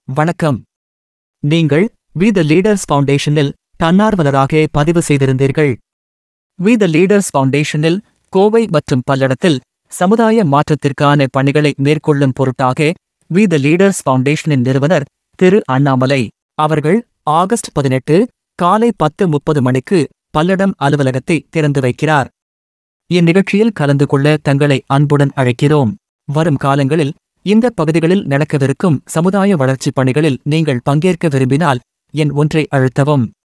வணக்கம் நீங்கள் we the leaders ஃபவுண்டேஷனில் தன்னார்வலராக பதிவு செய்திருந்தீர்கள் வி த லீடர்ஸ் ஃபவுண்டேஷனில் கோவை மற்றும் பல்லடத்தில் சமுதாய மாற்றத்திற்கான பணிகளை மேற்கொள்ளும் பொருட்டாக வி த லீடர்ஸ் ஃபவுண்டேஷனின் நிறுவனர் திரு அண்ணாமலை அவர்கள் ஆகஸ்ட் பதினெட்டு காலை பத்து முப்பது மணிக்கு பல்லடம் அலுவலகத்தை திறந்து வைக்கிறார் இந்நிகழ்ச்சியில் கலந்து கொள்ள தங்களை அன்புடன் அழைக்கிறோம் வரும் காலங்களில் இந்த பகுதிகளில் நடக்கவிருக்கும் சமுதாய வளர்ச்சிப் பணிகளில் நீங்கள் பங்கேற்க விரும்பினால் என் ஒன்றை அழுத்தவும்